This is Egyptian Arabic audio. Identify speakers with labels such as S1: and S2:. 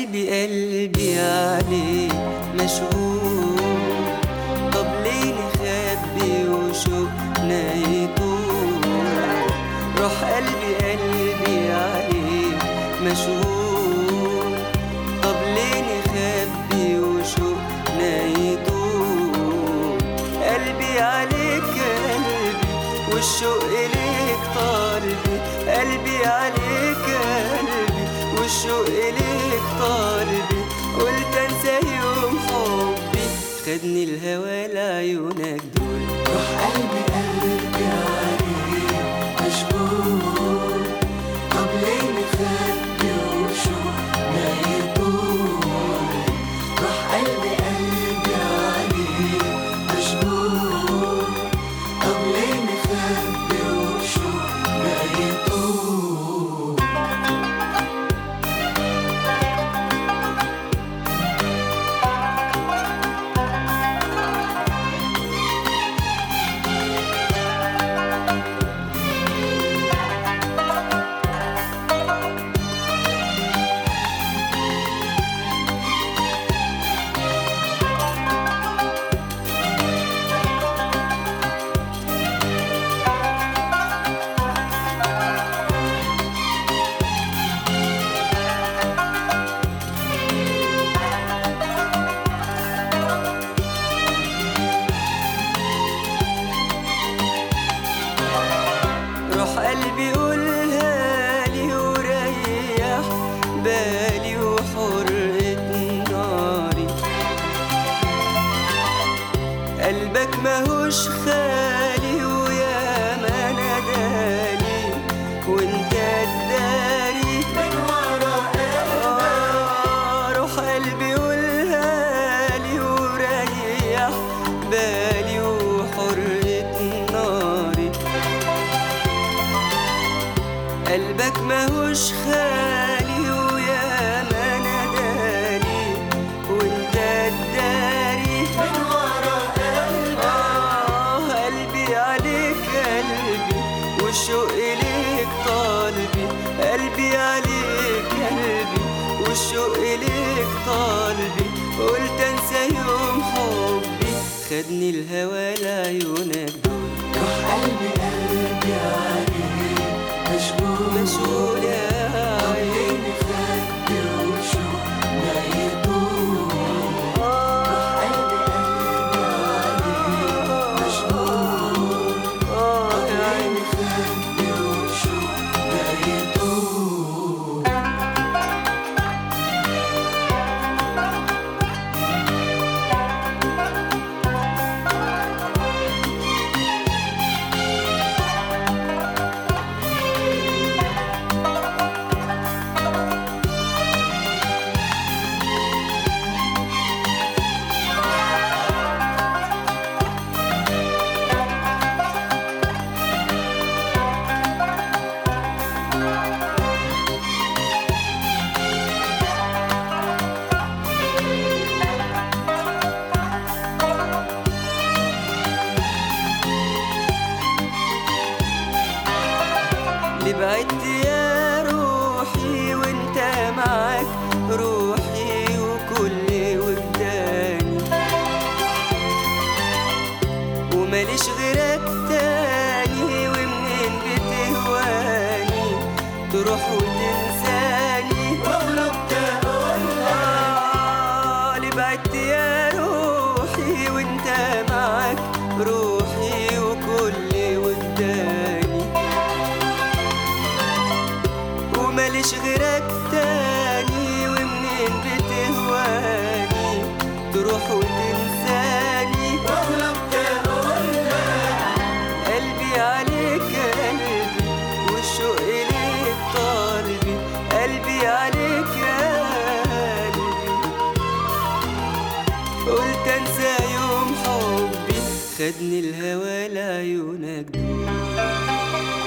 S1: قلبي قلبي عليك مشغول طب ليه نخبي وشوقنا يطول روح قلبي قلبي عليك مشغول طب ليه نخبي وشوقنا يطول قلبي عليك قلبي والشوق إليك طالبي قلبي عليك قلبي والشوق إليك طالبي قلت انسى يوم حبي خدني الهوى لعيونك دول
S2: روح قلبي قلبي عليك مشغول طب ليه مخبي وشوقنا يطول روح قلبي قلبي عليك مشغول طب ليه مخبي وشوقنا يطول
S1: روح قلبي قولها لي وريح بالي وحرقة ناري قلبك ماهوش خالي ويا ما ناداني وانت الداري
S2: من ورا
S1: آه، روح قلبي قولها لي وريح بالي وحرقة ناري قلبك ماهوش خالي ويا ما ناداني وانت الداري
S2: من ورا
S1: آه قلبي عليك قلبي والشوق إليك طالبي قلبي عليك قلبي والشوق إليك طالبي قلت انسى يوم حبي خدني الهوى لعيونك دول
S2: روح قلبي قلبي عليك مشغول
S1: مشغول يا
S2: طب
S1: عيني
S2: ليه مخبي وشوقنا يطول روح قلبي قلبي عليك مشغول
S1: آه
S2: طب
S1: يا
S2: ليه
S1: عيني
S2: مخبي وشوقنا يطول
S1: اللي بعدت يا روحي وانت معاك روحي وكل وجداني وماليش غيرك تاني ومنين بتهواني تروح وتنساني
S2: واغلب تقولها
S1: آه، اللي بعدت يا روحي وانت معاك روحي وكل وجداني وماليش غيرك تاني ومنين بتهواني تروح وتنساني
S2: واغلب تقولها
S1: قلبي عليك قلبي والشوق إليك طالبي قلبي عليك يا قلبي قلت انسى يوم حبي خدني الهوى لعيونك دول